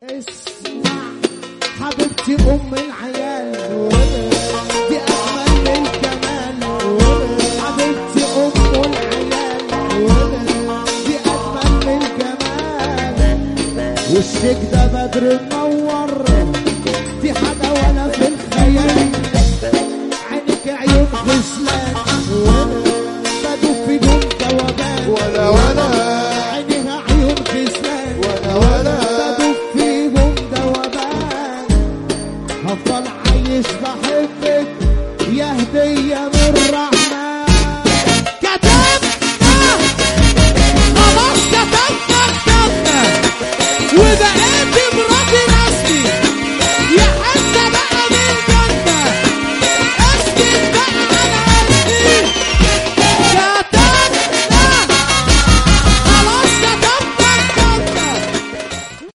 اسمع حبيبتي ام العيال دي اجمل من الجمال حبيبتي ام العيال دي اجمل من الجمال وشك ده بدر منور دي حاجه ولا في الخيال